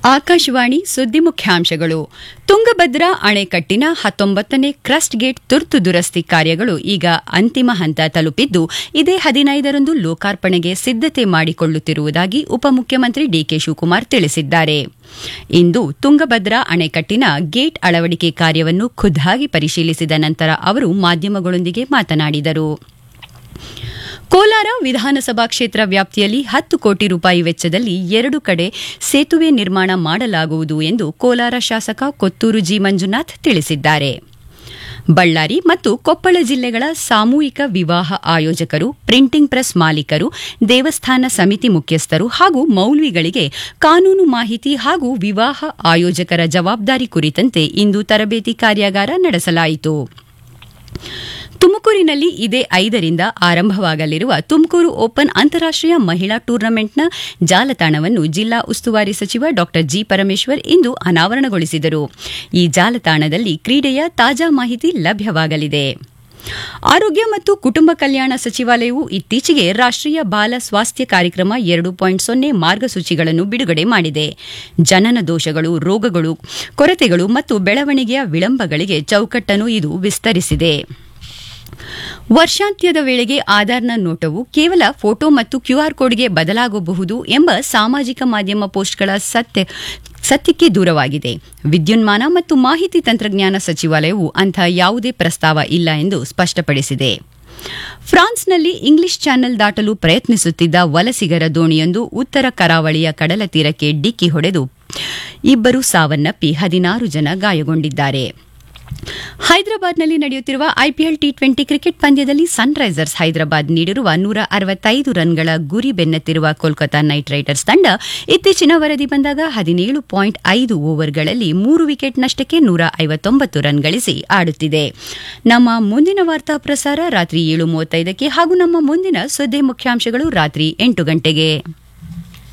ಆಕಾಶವಾಣಿ ಸುದ್ದಿ ಮುಖ್ಯಾಂಶಗಳು ತುಂಗಭದ್ರಾ ಅಣೆಕಟ್ಟಿನ ಹತ್ತೊಂಬತ್ತನೇ ಕ್ರಸ್ಟ್ ಗೇಟ್ ತುರ್ತು ದುರಸ್ತಿ ಕಾರ್ಯಗಳು ಈಗ ಅಂತಿಮ ಹಂತ ತಲುಪಿದ್ದು ಇದೇ ಹದಿನೈದರಂದು ಲೋಕಾರ್ಪಣೆಗೆ ಸಿದ್ದತೆ ಮಾಡಿಕೊಳ್ಳುತ್ತಿರುವುದಾಗಿ ಉಪಮುಖ್ಯಮಂತ್ರಿ ಡಿಕೆ ಶಿವಕುಮಾರ್ ತಿಳಿಸಿದ್ದಾರೆ ಇಂದು ತುಂಗಭದ್ರಾ ಅಣೆಕಟ್ಟಿನ ಗೇಟ್ ಅಳವಡಿಕೆ ಕಾರ್ಯವನ್ನು ಖುದ್ದಾಗಿ ಪರಿಶೀಲಿಸಿದ ನಂತರ ಅವರು ಮಾಧ್ಯಮಗಳೊಂದಿಗೆ ಮಾತನಾಡಿದರು ಕೋಲಾರ ವಿಧಾನಸಭಾ ಕ್ಷೇತ್ರ ವ್ಯಾಪ್ತಿಯಲ್ಲಿ ಹತ್ತು ಕೋಟಿ ರೂಪಾಯಿ ವೆಚ್ಚದಲ್ಲಿ ಎರಡು ಕಡೆ ಸೇತುವೆ ನಿರ್ಮಾಣ ಮಾಡಲಾಗುವುದು ಎಂದು ಕೋಲಾರ ಶಾಸಕ ಕೊತ್ತೂರು ಜಿ ಮಂಜುನಾಥ್ ತಿಳಿಸಿದ್ದಾರೆ ಬಳ್ಳಾರಿ ಮತ್ತು ಕೊಪ್ಪಳ ಜಿಲ್ಲೆಗಳ ಸಾಮೂಹಿಕ ವಿವಾಹ ಆಯೋಜಕರು ಪ್ರಿಂಟಿಂಗ್ ಪ್ರೆಸ್ ಮಾಲೀಕರು ದೇವಸ್ಥಾನ ಸಮಿತಿ ಮುಖ್ಯಸ್ಥರು ಹಾಗೂ ಮೌಲ್ವಿಗಳಿಗೆ ಕಾನೂನು ಮಾಹಿತಿ ಹಾಗೂ ವಿವಾಹ ಆಯೋಜಕರ ಜವಾಬ್ದಾರಿ ಕುರಿತಂತೆ ಇಂದು ತರಬೇತಿ ಕಾರ್ಯಾಗಾರ ನಡೆಸಲಾಯಿತು ತುಮಕೂರಿನಲ್ಲಿ ಇದೇ ಐದರಿಂದ ಆರಂಭವಾಗಲಿರುವ ತುಮಕೂರು ಓಪನ್ ಅಂತಾರಾಷ್ಟೀಯ ಮಹಿಳಾ ಟೂರ್ನಮೆಂಟ್ನ ಜಾಲತಾಣವನ್ನು ಜಿಲ್ಲಾ ಉಸ್ತುವಾರಿ ಸಚಿವ ಡಾ ಜಿ ಪರಮೇಶ್ವರ್ ಇಂದು ಅನಾವರಣಗೊಳಿಸಿದರು ಈ ಜಾಲತಾಣದಲ್ಲಿ ಕ್ರೀಡೆಯ ತಾಜಾ ಮಾಹಿತಿ ಲಭ್ಯವಾಗಲಿದೆ ಆರೋಗ್ಯ ಮತ್ತು ಕುಟುಂಬ ಕಲ್ಯಾಣ ಸಚಿವಾಲಯವು ಇತ್ತೀಚೆಗೆ ರಾಷ್ಟೀಯ ಬಾಲ ಸ್ವಾಸ್ಥ್ಯ ಕಾರ್ಯಕ್ರಮ ಎರಡು ಪಾಯಿಂಟ್ ಸೊನ್ನೆ ಮಾರ್ಗಸೂಚಿಗಳನ್ನು ಬಿಡುಗಡೆ ಮಾಡಿದೆ ಜನನ ದೋಷಗಳು ರೋಗಗಳು ಕೊರತೆಗಳು ಮತ್ತು ಬೆಳವಣಿಗೆಯ ವಿಳಂಬಗಳಿಗೆ ಚೌಕಟ್ಟನ್ನು ಇದು ವಿಸ್ತರಿಸಿದೆ ವರ್ಷಾಂತ್ಯದ ವೇಳೆಗೆ ಆಧಾರ್ನ ನೋಟವು ಕೇವಲ ಫೋಟೋ ಮತ್ತು ಕ್ಯೂಆರ್ ಕೋಡ್ಗೆ ಬದಲಾಗಬಹುದು ಎಂಬ ಸಾಮಾಜಿಕ ಮಾಧ್ಯಮ ಪೋಸ್ಟ್ಗಳ ಸತ್ಯ ಸತ್ಯಕ್ಕೆ ದೂರವಾಗಿದೆ ವಿದ್ಯುನ್ಮಾನ ಮತ್ತು ಮಾಹಿತಿ ತಂತ್ರಜ್ಞಾನ ಸಚಿವಾಲಯವು ಅಂಥ ಯಾವುದೇ ಪ್ರಸ್ತಾವ ಇಲ್ಲ ಎಂದು ಸ್ಪಷ್ಟಪಡಿಸಿದೆ ಫ್ರಾನ್ಸ್ನಲ್ಲಿ ಇಂಗ್ಲಿಷ್ ಚಾನೆಲ್ ದಾಟಲು ಪ್ರಯತ್ನಿಸುತ್ತಿದ್ದ ವಲಸಿಗರ ದೋಣಿಯೊಂದು ಉತ್ತರ ಕರಾವಳಿಯ ಕಡಲ ತೀರಕ್ಕೆ ಡಿಕ್ಕಿ ಹೊಡೆದು ಇಬ್ಬರು ಸಾವನ್ನಪ್ಪಿ ಹದಿನಾರು ಜನ ಗಾಯಗೊಂಡಿದ್ದಾರೆ ಹೈದರಾಬಾದ್ನಲ್ಲಿ ನಡೆಯುತ್ತಿರುವ ಐಪಿಎಲ್ ಟಿ ಟ್ವೆಂಟಿ ಕ್ರಿಕೆಟ್ ಪಂದ್ಯದಲ್ಲಿ ಸನ್ರೈಸರ್ಸ್ ಹೈದರಾಬಾದ್ ನೀಡಿರುವ ನೂರ ಅರವತ್ತೈದು ರನ್ಗಳ ಗುರಿ ಬೆನ್ನತ್ತಿರುವ ಕೋಲ್ಕತಾ ನೈಟ್ ರೈಡರ್ಸ್ ತಂಡ ಇತ್ತೀಚಿನ ವರದಿ ಬಂದಾಗ ಹದಿನೇಳು ಪಾಯಿಂಟ್ ಐದು ಓವರ್ಗಳಲ್ಲಿ ಮೂರು ವಿಕೆಟ್ ನಷ್ಟಕ್ಕೆ ನೂರ ಐವತ್ತೊಂಬತ್ತು ರನ್ ಗಳಿಸಿ ಆಡುತ್ತಿದೆ ನಮ್ಮ ಮುಂದಿನ ವಾರ್ತಾ ಪ್ರಸಾರ ರಾತ್ರಿ ಏಳು ಮೂವತ್ತೈದಕ್ಕೆ ಹಾಗೂ ನಮ್ಮ ಮುಂದಿನ ಸುದ್ದಿ ಮುಖ್ಯಾಂಶಗಳು ರಾತ್ರಿ ಎಂಟು ಗಂಟೆಗೆ